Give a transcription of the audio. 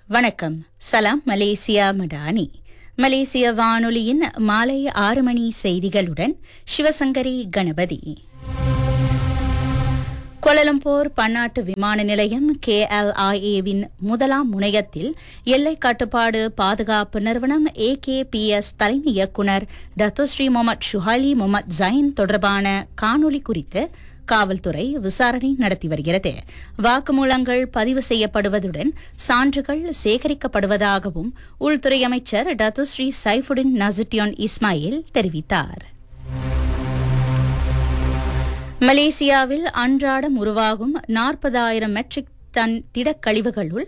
வணக்கம் சலாம் மலேசியா மடானி மலேசிய வானொலியின் மாலை ஆறு மணி செய்திகளுடன் சிவசங்கரி கணபதி கோலலம்பூர் பன்னாட்டு விமான நிலையம் கேஎல்ஐஏவின் முதலாம் முனையத்தில் எல்லை கட்டுப்பாடு பாதுகாப்பு நிறுவனம் ஏகேபிஎஸ் தலைமை இயக்குநர் Dato Sri Mohamed Shuhaili Mohamed Zain தொடர்பான காணொலி குறித்து காவல்துறை விசாரணை நடத்தி வருகிறது வாக்குமூலங்கள் பதிவு செய்யப்படுவதுடன் சான்றுகள் சேகரிக்கப்படுவதாகவும் உள்துறை அமைச்சர் டத்துஸ்ரீ சைஃபுடின் நசுட்டியோன் இஸ்மாயில் தெரிவித்தார் மலேசியாவில் அன்றாடம் உருவாகும் நாற்பதாயிரம் மெட்ரிக் டன் திடக்கழிவுகளுள்